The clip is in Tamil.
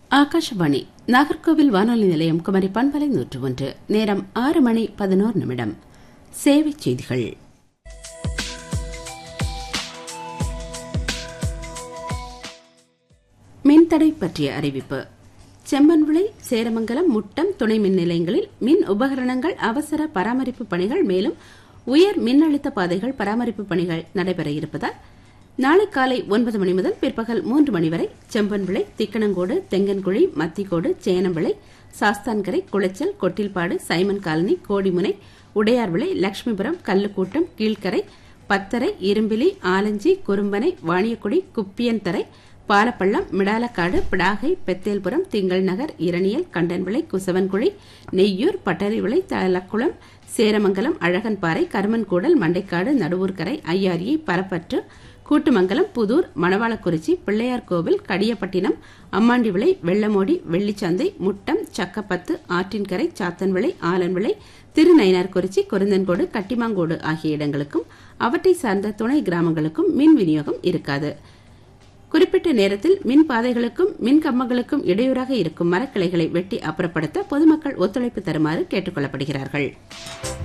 ஆகாஷவாணி நாகர்கோவில் வானொலி நிலையம் குமரி பண்பலை நூற்று ஒன்று நேரம் ஆறு மணி பதினோரு நிமிடம் சேவை செய்திகள் மின்தடை பற்றிய அறிவிப்பு செம்பன்விளை சேரமங்கலம் முட்டம் துணை மின் நிலையங்களில் மின் உபகரணங்கள் அவசர பராமரிப்பு பணிகள் மேலும் உயர் மின்னழுத்த பாதைகள் பராமரிப்பு பணிகள் நடைபெற இருப்பதால் நாளை காலை ஒன்பது மணி முதல் பிற்பகல் மூன்று மணி வரை செம்பன்விளை திக்கணங்கோடு தெங்கன்குழி மத்திக்கோடு சேனம்பிளை சாஸ்தான்கரை குளச்சல் கொட்டில்பாடு சைமன் காலனி கோடிமுனை உடையார்விளை லட்சுமிபுரம் கல்லுக்கூட்டம் கீழ்கரை பத்தரை இரும்பிலி ஆலஞ்சி குறும்பனை வாணியக்குடி குப்பியன்தரை பாலப்பள்ளம் மிடாலக்காடு பிடாகை பெத்தேல்புரம் திங்கள் நகர் இரணியல் கண்டன்விளை குசவன்குழி நெய்யூர் பட்டறிவிளை தலக்குளம் சேரமங்கலம் அழகன்பாறை கருமன்கூடல் மண்டைக்காடு நடுவூர்கரை ஐயாரியை பரப்பற்று கூட்டுமங்கலம் புதூர் மணவாளக்குறிச்சி பிள்ளையார்கோவில் கடியப்பட்டினம் அம்மாண்டிவிளை வெள்ளமோடி வெள்ளிச்சந்தை முட்டம் சக்கப்பத்து ஆற்றின்கரை சாத்தன்விளை ஆலன்விளை திருநயினார்குறிச்சி குருந்தன்கோடு கட்டிமாங்கோடு ஆகிய இடங்களுக்கும் அவற்றை சார்ந்த துணை கிராமங்களுக்கும் மின் விநியோகம் இருக்காது குறிப்பிட்ட நேரத்தில் மின் பாதைகளுக்கும் மின் கம்பங்களுக்கும் இடையூறாக இருக்கும் மரக்கிளைகளை வெட்டி அப்புறப்படுத்த பொதுமக்கள் ஒத்துழைப்பு தருமாறு கேட்டுக் கொள்ளப்படுகிறார்கள்